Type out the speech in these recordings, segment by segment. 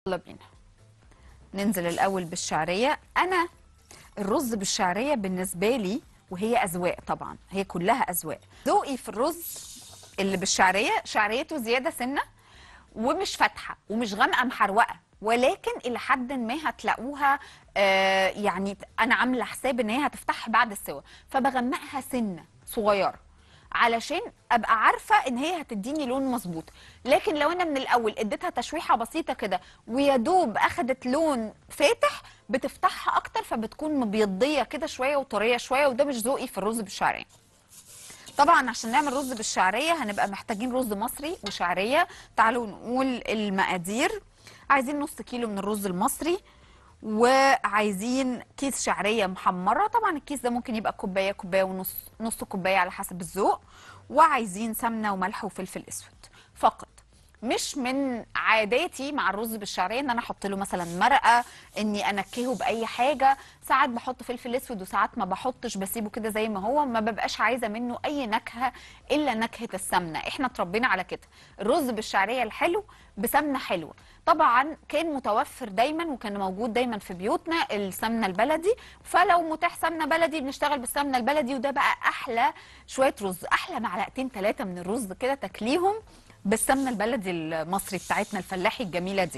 يلا بينا ننزل الاول بالشعريه انا الرز بالشعريه بالنسبه لي وهي اذواق طبعا هي كلها اذواق ذوقي في الرز اللي بالشعريه شعريته زياده سنه ومش فاتحه ومش غامقه محروقه ولكن الى حد ما هتلاقوها آه يعني انا عامله حساب ان هي هتفتح بعد السوا فبغمقها سنه صغيره علشان ابقى عارفه ان هي هتديني لون مظبوط لكن لو انا من الاول اديتها تشويحه بسيطه كده ويا دوب اخدت لون فاتح بتفتحها اكتر فبتكون مبيضيه كده شويه وطريه شويه وده مش ذوقي في الرز بالشعريه طبعا عشان نعمل رز بالشعريه هنبقى محتاجين رز مصري وشعريه تعالوا نقول المقادير عايزين نص كيلو من الرز المصري وعايزين كيس شعريه محمره طبعا الكيس ده ممكن يبقى كوبايه كوبايه ونص نص كوبايه على حسب الذوق وعايزين سمنه وملح وفلفل اسود فقط مش من عاداتي مع الرز بالشعريه ان انا احط له مثلا مرقه اني انكهه باي حاجه ساعات بحط فلفل اسود وساعات ما بحطش بسيبه كده زي ما هو ما ببقاش عايزه منه اي نكهه الا نكهه السمنه احنا اتربينا على كده الرز بالشعريه الحلو بسمنه حلوه طبعا كان متوفر دايما وكان موجود دايما في بيوتنا السمنه البلدي فلو متاح سمنه بلدي بنشتغل بالسمنه البلدي وده بقى احلى شويه رز احلى معلقتين ثلاثه من الرز كده تاكليهم بالسمنه البلدي المصري بتاعتنا الفلاحي الجميله دي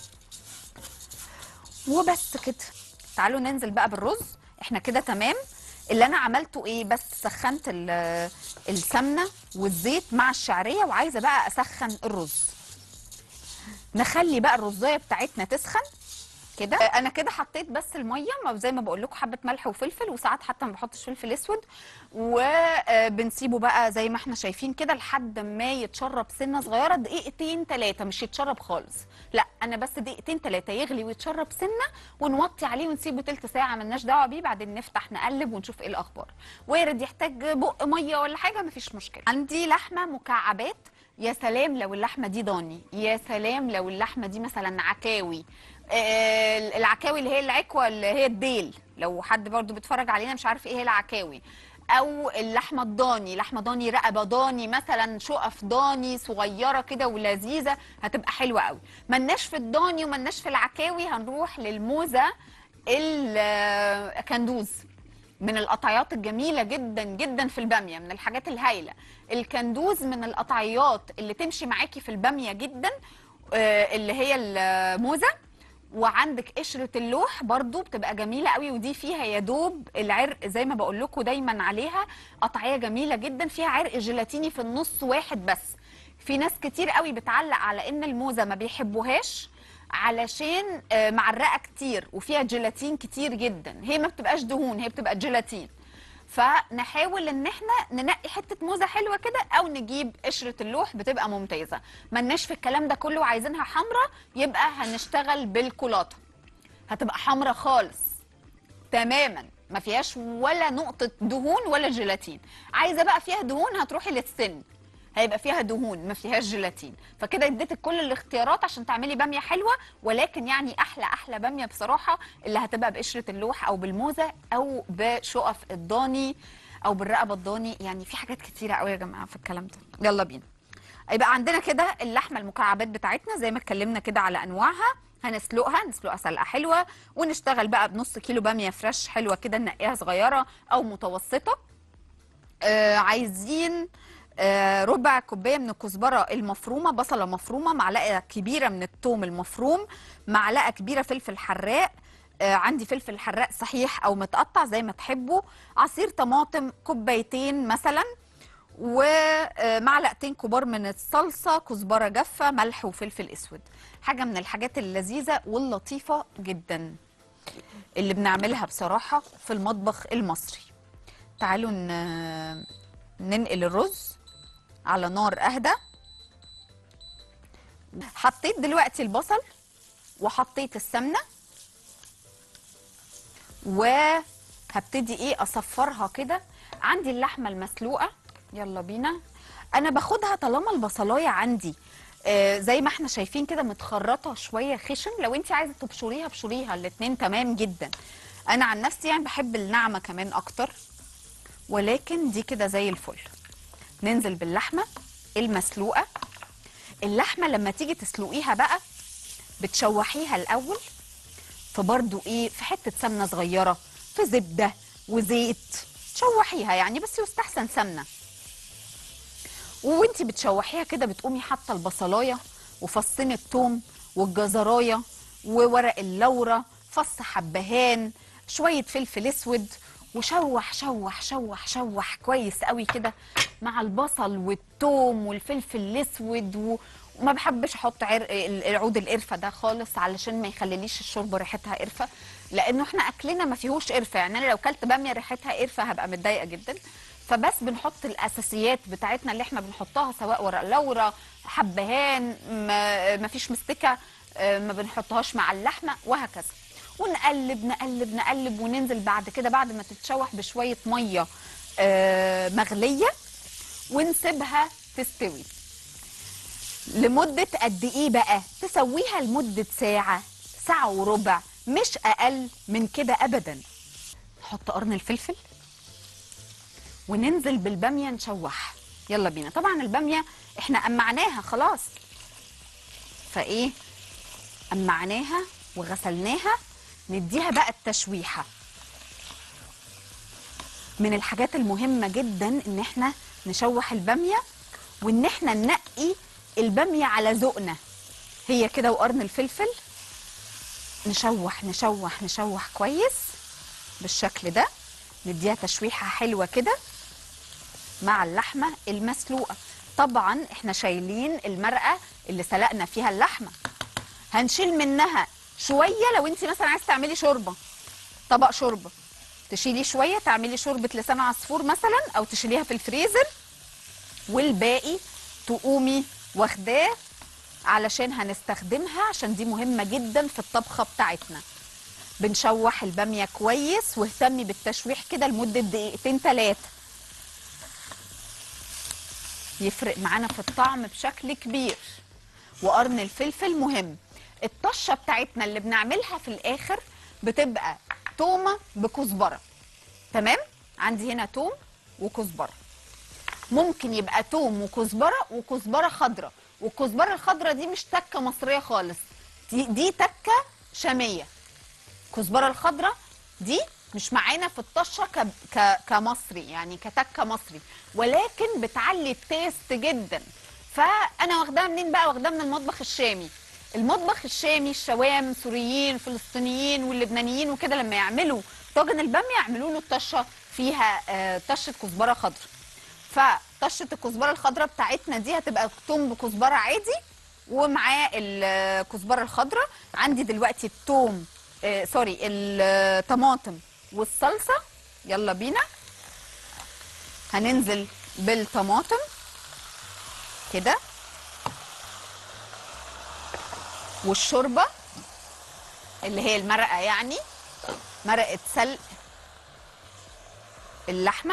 وبس كده تعالوا ننزل بقى بالرز احنا كده تمام اللي انا عملته ايه بس سخنت ال- السمنه والزيت مع الشعريه وعايزه بقى اسخن الرز نخلي بقى الرزايه بتاعتنا تسخن كده انا كده حطيت بس الميه ما زي ما بقول لكم حبه ملح وفلفل وساعات حتى ما بحطش فلفل اسود وبنسيبه بقى زي ما احنا شايفين كده لحد ما يتشرب سنه صغيره دقيقتين ثلاثه مش يتشرب خالص لا انا بس دقيقتين ثلاثه يغلي ويتشرب سنه ونوطي عليه ونسيبه تلت ساعه ملناش دعوه بيه بعدين نفتح نقلب ونشوف ايه الاخبار وارد يحتاج بق ميه ولا حاجه مفيش مشكله عندي لحمه مكعبات يا سلام لو اللحمه دي ضاني يا سلام لو اللحمه دي مثلا عكاوي آه، العكاوي اللي هي العكوه اللي هي الديل لو حد برضو بيتفرج علينا مش عارف ايه هي العكاوي او اللحمه الضاني لحمه ضاني رقبه ضاني مثلا شقف ضاني صغيره كده ولذيذه هتبقى حلوه قوي ملناش في الضاني وملناش في العكاوي هنروح للموزه الكندوز من القطعيات الجميله جدا جدا في الباميه من الحاجات الهايله الكندوز من القطعيات اللي تمشي معاكي في الباميه جدا آه، اللي هي الموزه وعندك قشره اللوح برضو بتبقى جميله قوي ودي فيها يا دوب العرق زي ما بقول لكم دايما عليها قطعيه جميله جدا فيها عرق جيلاتيني في النص واحد بس في ناس كتير قوي بتعلق على ان الموزه ما بيحبوهاش علشان آه، معرقه كتير وفيها جيلاتين كتير جدا هي ما بتبقاش دهون هي بتبقى جيلاتين فنحاول ان احنا ننقي حته موزه حلوه كده او نجيب قشره اللوح بتبقى ممتازه ملناش في الكلام ده كله وعايزينها حمراء يبقى هنشتغل بالكولاطه هتبقى حمراء خالص تماما ما فيهاش ولا نقطه دهون ولا جيلاتين عايزه بقى فيها دهون هتروحي للسن هيبقى فيها دهون ما فيهاش جيلاتين فكده اديتك كل الاختيارات عشان تعملي باميه حلوه ولكن يعني احلى احلى باميه بصراحه اللي هتبقى بقشره اللوح او بالموزه او بشقف الضاني او بالرقبه الضاني يعني في حاجات كتيره قوي يا جماعه في الكلام ده يلا بينا يبقى عندنا كده اللحمه المكعبات بتاعتنا زي ما اتكلمنا كده على انواعها هنسلقها نسلقها سلقه حلوه ونشتغل بقى بنص كيلو باميه فريش حلوه كده ننقيها صغيره او متوسطه آه عايزين آه ربع كوبايه من الكزبره المفرومه بصله مفرومه معلقه كبيره من الثوم المفروم معلقه كبيره فلفل حراق آه عندي فلفل حراق صحيح او متقطع زي ما تحبوا عصير طماطم كوبايتين مثلا ومعلقتين كبار من الصلصه كزبره جافه ملح وفلفل اسود حاجه من الحاجات اللذيذه واللطيفه جدا اللي بنعملها بصراحه في المطبخ المصري تعالوا ن- ننقل الرز على نار اهدى حطيت دلوقتي البصل وحطيت السمنه وهبتدي ايه اصفرها كده عندي اللحمه المسلوقه يلا بينا انا باخدها طالما البصلايه عندي آه زي ما احنا شايفين كده متخرطه شويه خشن لو انت عايزه تبشريها ابشريها الاتنين تمام جدا انا عن نفسي يعني بحب الناعمه كمان اكتر ولكن دي كده زي الفل ننزل باللحمه المسلوقه اللحمه لما تيجي تسلقيها بقى بتشوحيها الاول فبرضو ايه في حته سمنه صغيره في زبده وزيت تشوحيها يعني بس يستحسن سمنه وانتي بتشوحيها كده بتقومي حاطه البصلايه وفصين الثوم والجزرايه وورق اللورة فص حبهان شويه فلفل اسود وشوح شوح شوح شوح كويس قوي كده مع البصل والثوم والفلفل الاسود و... وما بحبش احط عر... العود القرفه ده خالص علشان ما يخليليش الشوربه ريحتها قرفه لانه احنا اكلنا ما فيهوش قرفه يعني انا لو كلت باميه ريحتها قرفه هبقى متضايقه جدا فبس بنحط الاساسيات بتاعتنا اللي احنا بنحطها سواء ورق لورا حبهان ما, ما فيش مستكه آه، ما بنحطهاش مع اللحمه وهكذا ونقلب نقلب نقلب وننزل بعد كده بعد ما تتشوح بشويه ميه آه، مغليه ونسيبها تستوي لمدة قد ايه بقى تسويها لمدة ساعة ساعة وربع مش اقل من كده ابدا نحط قرن الفلفل وننزل بالبامية نشوحها يلا بينا طبعا البامية احنا قمعناها خلاص فايه قمعناها وغسلناها نديها بقى التشويحة من الحاجات المهمة جدا ان احنا نشوح البامية وان احنا ننقي البامية على ذوقنا هي كده وقرن الفلفل نشوح نشوح نشوح كويس بالشكل ده نديها تشويحة حلوة كده مع اللحمة المسلوقة طبعا احنا شايلين المرقة اللي سلقنا فيها اللحمة هنشيل منها شوية لو انت مثلا عايز تعملي شوربة طبق شوربة تشيلي شوية تعملي شوربة لسان عصفور مثلا او تشيليها في الفريزر والباقي تقومي واخداه علشان هنستخدمها عشان دي مهمة جدا في الطبخة بتاعتنا بنشوح البامية كويس واهتمي بالتشويح كده لمدة دقيقتين ثلاثة يفرق معانا في الطعم بشكل كبير وقرن الفلفل مهم الطشة بتاعتنا اللي بنعملها في الآخر بتبقى تومة بكزبرة تمام عندي هنا توم وكزبرة ممكن يبقى توم وكزبره وكزبره خضراء والكزبره الخضراء دي مش تكه مصريه خالص دي, دي تكه شاميه الكزبره الخضراء دي مش معانا في الطشه ك... ك... كمصري يعني كتكه مصري ولكن بتعلي التيست جدا فانا واخداها منين بقى واخداها من المطبخ الشامي المطبخ الشامي الشوام سوريين فلسطينيين واللبنانيين وكده لما يعملوا طاجن الباميه يعملوا له الطشه فيها آه، طشه كزبره خضراء فطشه الكزبره الخضراء بتاعتنا دي هتبقى توم بكزبره عادي ومعاه الكزبره الخضراء عندي دلوقتي التوم آه سوري الطماطم والصلصه يلا بينا هننزل بالطماطم كده والشوربه اللي هي المرقه يعني مرقه سلق اللحمه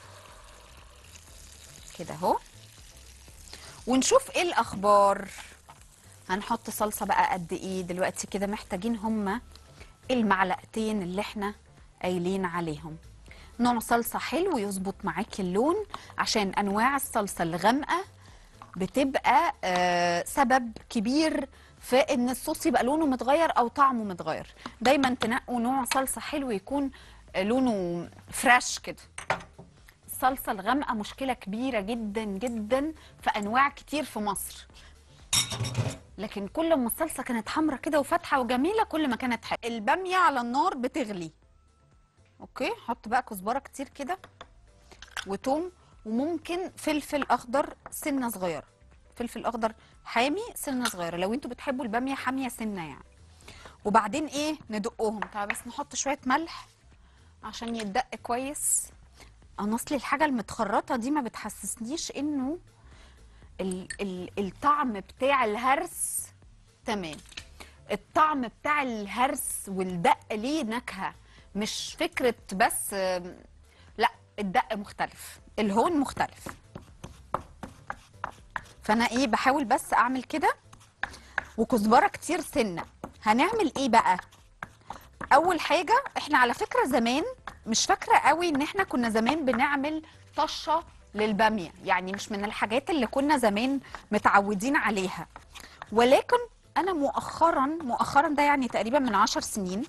كده اهو ونشوف ايه الاخبار هنحط صلصه بقى قد ايه دلوقتي كده محتاجين هما المعلقتين اللي احنا قايلين عليهم نوع صلصه حلو يظبط معاكي اللون عشان انواع الصلصه الغامقه بتبقى آه سبب كبير في ان الصوص يبقى لونه متغير او طعمه متغير دايما تنقوا نوع صلصه حلو يكون آه، لونه فريش كده الصلصه الغامقه مشكله كبيره جدا جدا في انواع كتير في مصر لكن كل ما الصلصه كانت حمرا كده وفاتحه وجميله كل ما كانت حلوه الباميه على النار بتغلي اوكي حط بقى كزبره كتير كده وتوم وممكن فلفل اخضر سنه صغيره فلفل اخضر حامي سنه صغيره لو انتوا بتحبوا الباميه حاميه سنه يعني وبعدين ايه ندقهم تعال بس نحط شويه ملح عشان يتدق كويس انا اصلي الحاجه المتخرطه دي ما بتحسسنيش انه ال ال الطعم بتاع الهرس تمام الطعم بتاع الهرس والدق ليه نكهه مش فكره بس آم، لا الدق مختلف الهون مختلف فانا ايه بحاول بس اعمل كده وكزبره كتير سنه هنعمل ايه بقى اول حاجه احنا على فكره زمان مش فاكره قوي ان احنا كنا زمان بنعمل طشه للباميه يعني مش من الحاجات اللي كنا زمان متعودين عليها ولكن انا مؤخرا مؤخرا ده يعني تقريبا من عشر سنين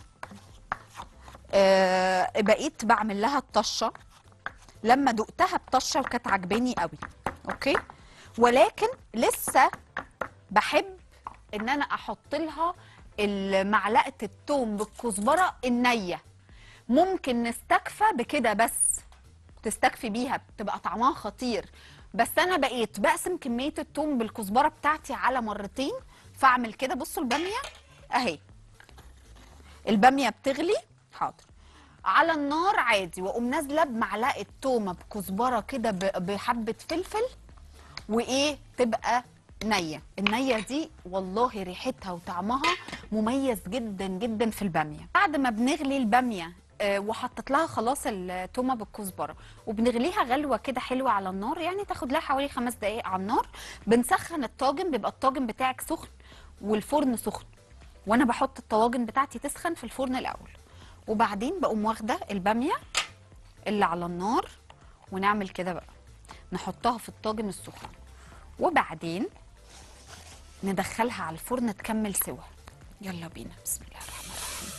آه بقيت بعمل لها الطشه لما دقتها بطشه وكانت عجباني قوي اوكي ولكن لسه بحب ان انا احط لها معلقه التوم بالكزبره النيه ممكن نستكفى بكده بس تستكفي بيها بتبقى طعمها خطير بس انا بقيت بقسم كميه التوم بالكزبره بتاعتي على مرتين فاعمل كده بصوا الباميه اهي الباميه بتغلي حاضر على النار عادي واقوم نازله بمعلقه تومه بكزبره كده ب- بحبه فلفل وايه تبقى نيه النيه دي والله ريحتها وطعمها مميز جدا جدا في الباميه بعد ما بنغلي الباميه آه، وحطت لها خلاص التومه بالكزبره وبنغليها غلوه كده حلوه على النار يعني تاخد لها حوالي خمس دقائق على النار بنسخن الطاجن بيبقى الطاجن بتاعك سخن والفرن سخن وانا بحط الطواجن بتاعتي تسخن في الفرن الاول وبعدين بقوم واخده الباميه اللي على النار ونعمل كده بقى نحطها في الطاجن السخن وبعدين ندخلها على الفرن تكمل سوا يلا بينا بسم الله الرحمن الرحيم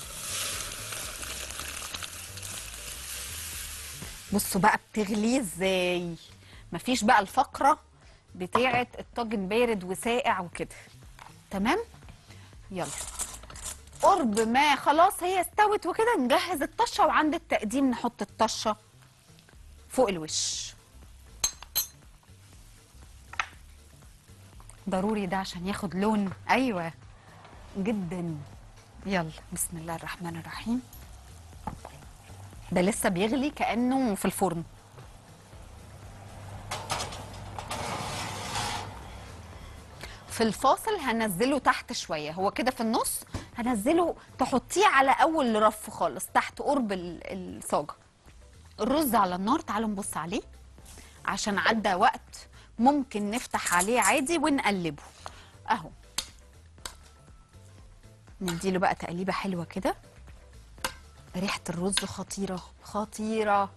بصوا بقى بتغليه ازاي مفيش بقى الفقره بتاعه الطاجن بارد وساقع وكده تمام يلا قرب ما خلاص هي استوت وكده نجهز الطشه وعند التقديم نحط الطشه فوق الوش ضروري ده عشان ياخد لون ايوه جدا يلا بسم الله الرحمن الرحيم ده لسه بيغلي كانه في الفرن في الفاصل هنزله تحت شويه هو كده في النص هنزله تحطيه على اول رف خالص تحت قرب ال- الصاجه الرز على النار تعالوا نبص عليه عشان عدى وقت ممكن نفتح عليه عادي ونقلبه اهو نديله بقى تقليبه حلوه كده ريحه الرز خطيره خطيره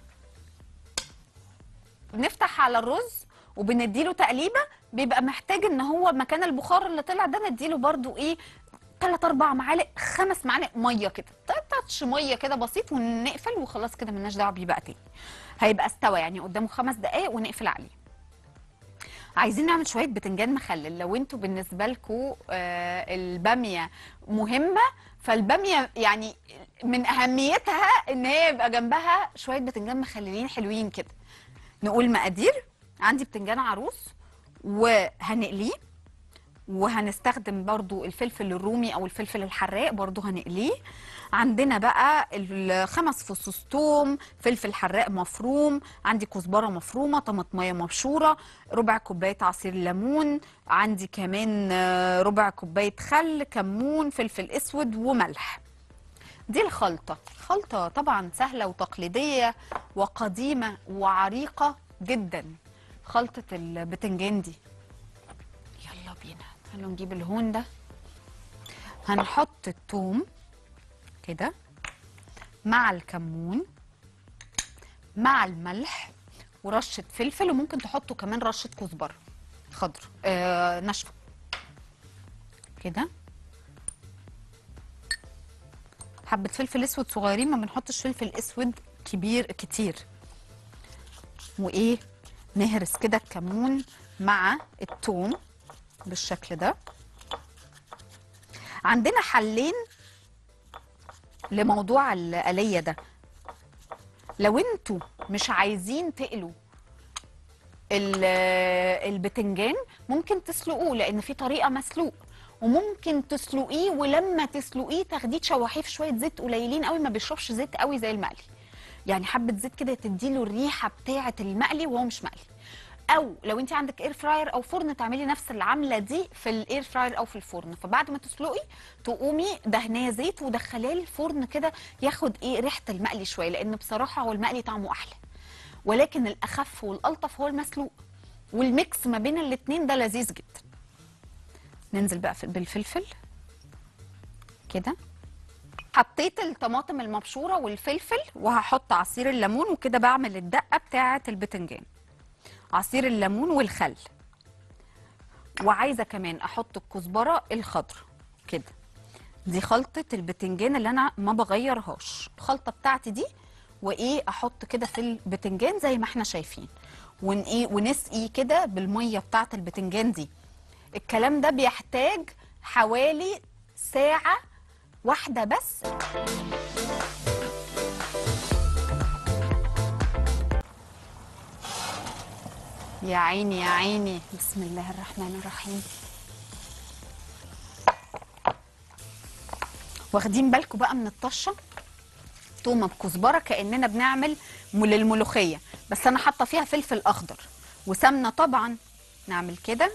بنفتح على الرز وبنديله تقليبه بيبقى محتاج ان هو مكان البخار اللي طلع ده نديله برده ايه ثلاث اربع معالق خمس معالق ميه كده تاتش ميه كده بسيط ونقفل وخلاص كده ملناش دعوه بيه بقى تاني هيبقى استوى يعني قدامه خمس دقائق ونقفل عليه عايزين نعمل شويه بتنجان مخلل لو انتوا بالنسبه لكم آه الباميه مهمه فالباميه يعني من اهميتها ان هي يبقى جنبها شويه بتنجان مخللين حلوين كده نقول مقادير عندي بتنجان عروس وهنقليه وهنستخدم برضو الفلفل الرومي او الفلفل الحراق برضو هنقليه عندنا بقى الخمس فصوص توم فلفل حراق مفروم عندي كزبره مفرومه طماطميه مبشوره ربع كوبايه عصير ليمون عندي كمان آه، ربع كوبايه خل كمون فلفل اسود وملح دي الخلطة خلطة طبعا سهلة وتقليدية وقديمة وعريقة جدا خلطة البتنجان دي يلا بينا تعالوا نجيب الهون ده هنحط الثوم كده مع الكمون مع الملح ورشة فلفل وممكن تحطوا كمان رشة كزبرة خضر آه ناشفة كده حبة فلفل اسود صغيرين ما بنحطش فلفل اسود كبير كتير وايه نهرس كده الكمون مع الثوم بالشكل ده عندنا حلين لموضوع الآلية ده لو انتوا مش عايزين تقلوا ال- البتنجان ممكن تسلقوه لان في طريقه مسلوق وممكن تسلقيه ولما تسلقيه تاخديه تشوحيه في شويه زيت قليلين قوي ما بيشربش زيت قوي زي المقلي يعني حبه زيت كده تديله الريحه بتاعه المقلي وهو مش مقلي او لو انت عندك اير فراير او فرن تعملي نفس العمله دي في الاير فراير او في الفرن فبعد ما تسلقي تقومي دهناه زيت ودخليه الفرن كده ياخد ايه ريحه المقلي شويه لان بصراحه هو المقلي طعمه احلى ولكن الاخف والالطف هو المسلوق والميكس ما بين الاتنين ده لذيذ جدا ننزل بقى في- بالفلفل كده حطيت الطماطم المبشوره والفلفل وهحط عصير الليمون وكده بعمل الدقه بتاعه البتنجان عصير الليمون والخل وعايزه كمان احط الكزبره الخضراء كده دي خلطه البتنجان اللي انا ما بغيرهاش الخلطه بتاعتي دي وايه احط كده في البتنجان زي ما احنا شايفين ون ايه ونسقي كده بالميه بتاعه البتنجان دي الكلام ده بيحتاج حوالي ساعه واحده بس يا عيني يا عيني بسم الله الرحمن الرحيم واخدين بالكم بقى من الطشه تومه بكزبره كاننا بنعمل م- للملوخيه بس انا حاطه فيها فلفل اخضر وسمنه طبعا نعمل كده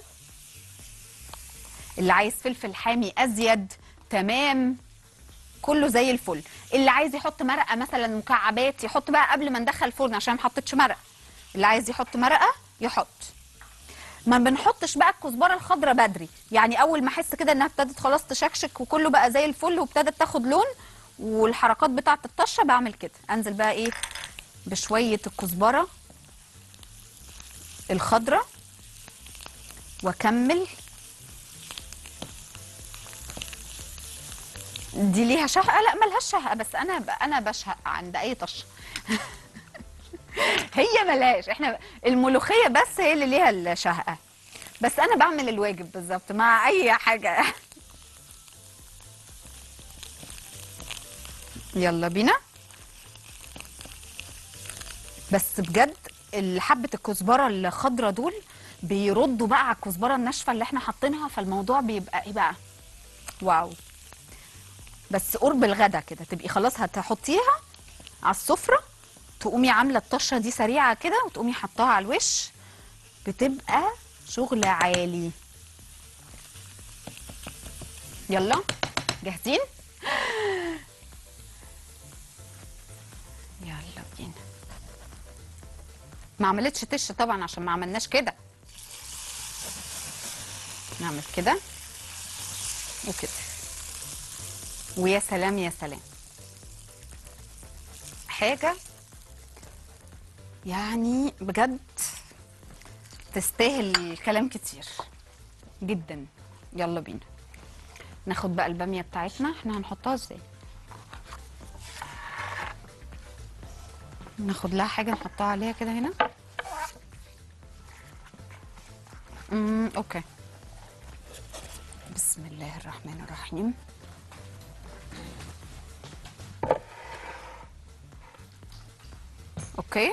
اللي عايز فلفل حامي ازيد تمام كله زي الفل اللي عايز يحط مرقه مثلا مكعبات يحط بقى قبل ما ندخل الفرن عشان ما حطيتش مرقه اللي عايز يحط مرقه يحط ما بنحطش بقى الكزبره الخضراء بدري يعني اول ما احس كده انها ابتدت خلاص تشكشك وكله بقى زي الفل وابتدت تاخد لون والحركات بتاعه الطشه بعمل كده انزل بقى ايه بشويه الكزبره الخضراء واكمل دي ليها شهقه لا ملهاش شهقه بس انا انا بشهق عند اي طشه هي ملهاش احنا الملوخيه بس هي اللي ليها الشهقه بس انا بعمل الواجب بالظبط مع اي حاجه يلا بينا بس بجد ال- حبه الكزبره الخضراء دول بيردوا بقى على الكزبره الناشفه اللي احنا حاطينها فالموضوع بيبقى ايه بقى واو بس قرب الغدا كده تبقي خلاص هتحطيها على السفره تقومي عامله الطشه دي سريعه كده وتقومي حطاها على الوش بتبقى شغل عالي يلا جاهزين يلا بينا ما عملتش تش طبعا عشان ما عملناش كده نعمل كده وكده ويا سلام يا سلام حاجه يعني بجد تستاهل كلام كتير جدا يلا بينا ناخد بقى الباميه بتاعتنا احنا هنحطها ازاي ناخد لها حاجه نحطها عليها كده هنا امم اوكي بسم الله الرحمن الرحيم اوكي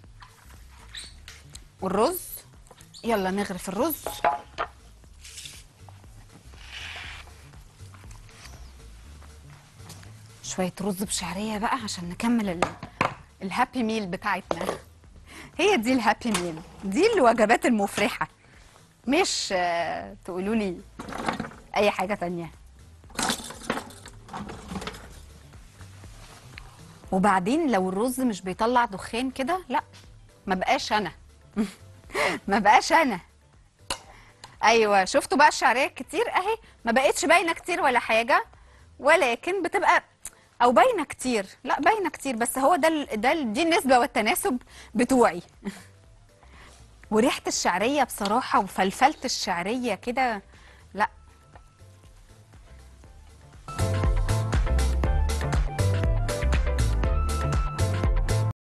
والرز يلا نغرف الرز شوية رز بشعرية بقى عشان نكمل ال... الهابي ميل بتاعتنا هي دي الهابي ميل دي الوجبات المفرحة مش آه، تقولوا لي أي حاجة تانية وبعدين لو الرز مش بيطلع دخان كده لا ما بقاش انا ما بقاش انا ايوه شفتوا بقى الشعريه كتير اهي ما بقتش باينه كتير ولا حاجه ولكن بتبقى او باينه كتير لا باينه كتير بس هو ده ال- ده ال- دي النسبه والتناسب بتوعي وريحه الشعريه بصراحه وفلفله الشعريه كده